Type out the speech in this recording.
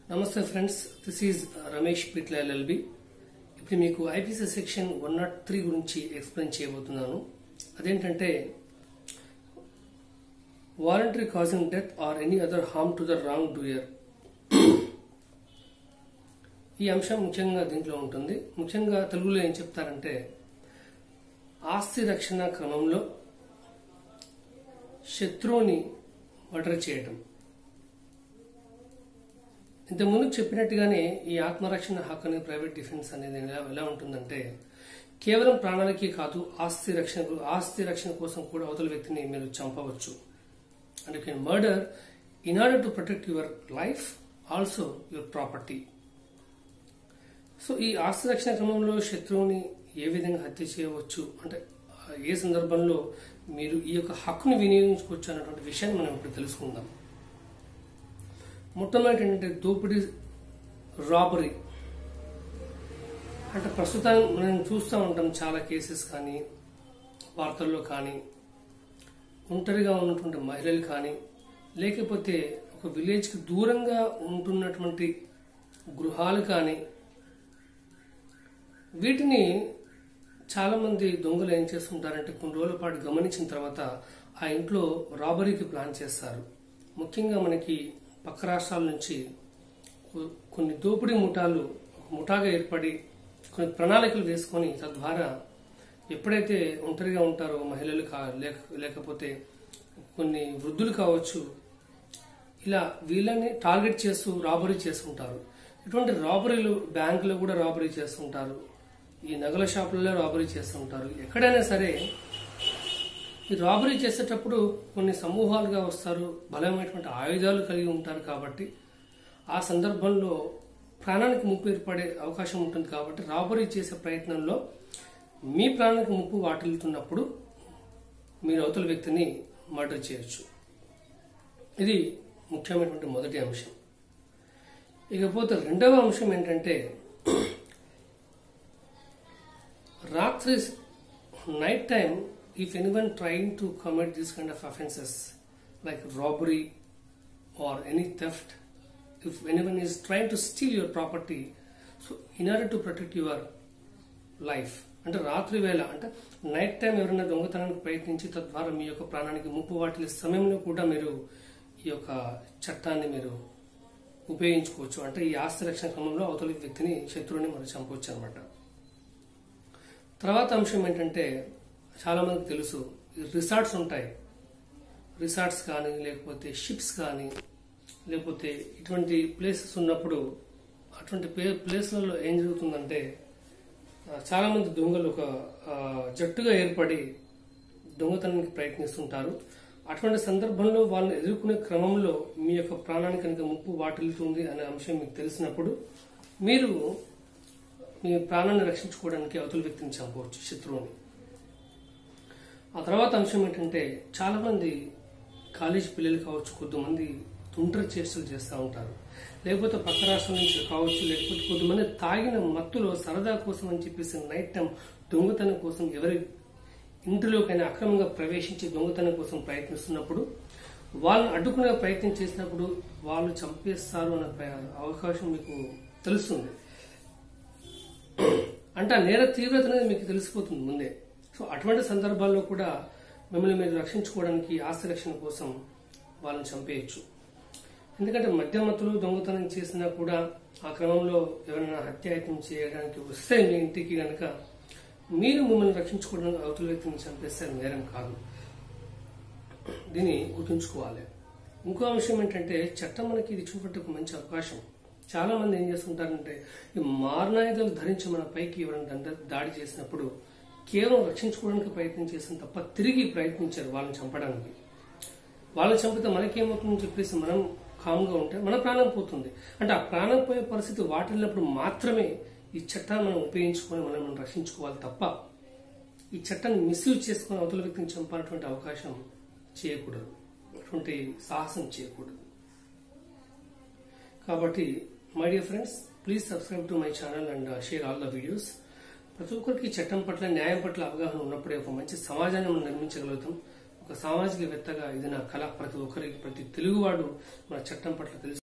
నమస్తే friends this is Ramesh Pitla LLB ఇప్పుడు మీకు IPC section one nought three గురించి ఎక్స్ప్లెయిన్ చేయబోతున్నాను అదేంటంటే voluntary causing death or any other harm to the wrongdoer ఈ అంశం ముఖ్యంగా దీంట్లో ఉంటుంది ముఖ్యంగా తెలుగులో ఏం చెప్తారంటే ఆస్తి రక్షణ క్రమంలో శత్రువుని మర్డర్ చేయటం ఇంతకుముందు చెప్పినట్టుగానే ఈ ఆత్మరక్షణ హక్కు అనే ప్రైవేట్ డిఫెన్స్ అనేది ఎలా ఎలా ఉంటుందంటే కేవలం ప్రాణాలకి కాదు ఆస్తి రక్షణ ఆస్తి రక్షణ కోసం కూడా అవతల వ్యక్తిని మీరు చంపవచ్చు and you can murder in order to protect your life also your property so ఈ ఆస్తి రక్షణ క్రమంలో శత్రువుని ఏ విధంగా హత్య చేయవచ్చు అంటే ఏ సందర్భంలో మీరు ఈ యొక్క హక్కుని వినియోగించుకోవచ్చు అన్నటువంటి విషయాన్ని మనం ఇప్పుడు తెలుసుకుందాం మొట్టమొదటి ఏంటంటే దోపిడీ రాబరీ అంటే ప్రస్తుతం మనం చూస్తూ ఉంటాం చాలా కేసెస్ కానీ వార్తల్లో కానీ ఒంటరిగా ఉన్నటువంటి మహిళలు కానీ లేకపోతే ఒక విలేజ్కి దూరంగా ఉంటున్నటువంటి గృహాలు కానీ వీటిని చాలామంది దొంగలు ఏం చేస్తుంటారంటే కొన్ని రోజుల పాటు గమనించిన తర్వాత ఆ ఇంట్లో రాబరీకి ప్లాన్ చేస్తారు ముఖ్యంగా మనకి పక్క రాష్ట్రాల నుంచి కొ- కొన్ని దోపిడీ ముఠాలు ఒక ముఠాగా ఏర్పడి కొన్ని ప్రణాళికలు వేసుకొని తద్వారా ఎప్పుడైతే ఒంటరిగా ఉంటారో మహిళలు కా లేక- లేకపోతే కొన్ని వృద్ధులు కావచ్చు ఇలా వీళ్ళని టార్గెట్ చేస్తూ రాబరీ చేస్తుంటారు ఇటువంటి రాబరీలు బ్యాంకులో కూడా రాబరీ చేస్తుంటారు ఈ నగల షాపులలో రాబరీ చేస్తుంటారు ఎక్కడైనా సరే ఈ రాబరీ చేసేటప్పుడు కొన్ని సమూహాలుగా వస్తారు బలమైనటువంటి ఆయుధాలు కలిగి ఉంటారు కాబట్టి ఆ సందర్భంలో ప్రాణానికి ముప్పు ఏర్పడే అవకాశం ఉంటుంది కాబట్టి రాబరీ చేసే ప్రయత్నంలో మీ ప్రాణానికి ముప్పు వాటిల్లుతున్నప్పుడు మీరు అవతల వ్యక్తిని మర్డర్ చేయొచ్చు ఇది ముఖ్యమైనటువంటి మొదటి అంశం ఇకపోతే రెండవ అంశం ఏంటంటే రాత్రి night time if anyone trying to commit this kind of offences like robbery or any theft if anyone is trying to steal your property so in order to protect your life అంటే రాత్రి వేళ అంటే night time ఎవరైనా దొంగతనానికి ప్రయత్నించి తద్వారా మీ యొక్క ప్రాణానికి ముప్పు వాటిల సమయంలో కూడా మీరు ఈ యొక్క చట్టాన్ని మీరు ఉపయోగించుకోవచ్చు అంటే ఈ ఆస్తి రక్షణ క్రమంలో అవతలి వ్యక్తిని శత్రువుని మనం చంపవచ్చు అనమాట తర్వాత అంశం ఏంటంటే చాలా మందికి తెలుసు ఈ రిసార్ట్స్ ఉంటాయి రిసార్ట్స్ కానీ లేకపోతే షిప్స్ కానీ లేకపోతే ఇటువంటి ప్లేసెస్ ఉన్నప్పుడు అటువంటి ప్లే- ప్లేస్లలో ఏం జరుగుతుందంటే ఆ, చాలా మంది దొంగలు ఒక ఆ, జట్టుగా ఏర్పడి దొంగతనానికి ప్రయత్నిస్తుంటారు అటువంటి సందర్భంలో వాళ్ళని ఎదుర్కొనే క్రమంలో మీ యొక్క ప్రాణానికి కనుక ముప్పు వాటిల్లుతుంది అనే అంశం మీకు తెలిసినప్పుడు మీరు మీ ప్రాణాన్ని రక్షించుకోవడానికి అవతల వ్యక్తిని చంపవచ్చు శత్రువుని ఆ తర్వాత అంశం ఏంటంటే చాలా మంది కాలేజీ పిల్లలు కావచ్చు కొద్దిమంది తుంటరి చేష్టలు చేస్తూ ఉంటారు లేకపోతే పక్క రాష్ట్రం నుంచి కావచ్చు లేకపోతే కొద్దిమంది తాగిన మత్తులో సరదా కోసం అని చెప్పేసి నైట్ టైం దొంగతనం కోసం ఎవరి ఇంటిలోకైనా అక్రమంగా ప్రవేశించి దొంగతనం కోసం ప్రయత్నిస్తున్నప్పుడు వాళ్ళని అడ్డుకునే ప్రయత్నం చేసినప్పుడు వాళ్ళు చంపేస్తారు అనే ప్ర- అవకాశం మీకు తెలుస్తుంది అంటే ఆ నేర తీవ్రత అనేది మీకు తెలిసిపోతుంది ముందే సో అటువంటి సందర్భాల్లో కూడా మిమ్మల్ని మీరు రక్షించుకోవడానికి ఆస్తి రక్షణ కోసం వాళ్ళని చంపేయచ్చు ఎందుకంటే మధ్యమత్తులు దొంగతనం చేసినా కూడా ఆ క్రమంలో ఎవరైనా హత్యాయత్నం చేయడానికి వస్తే మీ ఇంటికి గనక మీరు మిమ్మల్ని రక్షించుకోవడానికి అవతల వ్యక్తిని చంపేస్తే అది నేరం కాదు దీన్ని గుర్తుంచుకోవాలి ఇంకో అంశం ఏంటంటే చట్టం మనకి ఇది ఇచ్చినటువంటి ఒక మంచి అవకాశం చాలా మంది ఏం చేస్తుంటారంటే ఈ మారణాయుధాలు ధరించి మన పైకి ఎవరైనా దండ- దాడి చేసినప్పుడు కేవలం రక్షించుకోవడానికి ప్రయత్నం చేసిన తప్ప తిరిగి ప్రయత్నించారు వాళ్ళని చంపడానికి వాళ్ళని చంపితే మనకేమవుతుందని చెప్పేసి మనం కామ్గా ఉంటే మన ప్రాణం పోతుంది అంటే ఆ ప్రాణం పోయే పరిస్థితి వాటిల్లినప్పుడు మాత్రమే ఈ చట్టాన్ని మనం ఉపయోగించుకొని మనం మనం రక్షించుకోవాలి తప్ప ఈ చట్టాన్ని మిస్యూజ్ చేసుకుని అవతల వ్యక్తిని చంపాలటువంటి అవకాశం చేయకూడదు అటువంటి సాహసం చేయకూడదు కాబట్టి my dear friends please subscribe to my channel and share all the videos ప్రతి ఒక్కరికి చట్టం పట్ల న్యాయం పట్ల అవగాహన ఉన్నప్పుడే ఒక మంచి సమాజాన్ని మనం నిర్మించగలుగుతాం ఒక సామాజికవేత్తగా ఇది నా కళ ప్రతి ఒక్కరికి ప్రతి తెలుగువాడు మన చట్టం పట్ల తెలుసు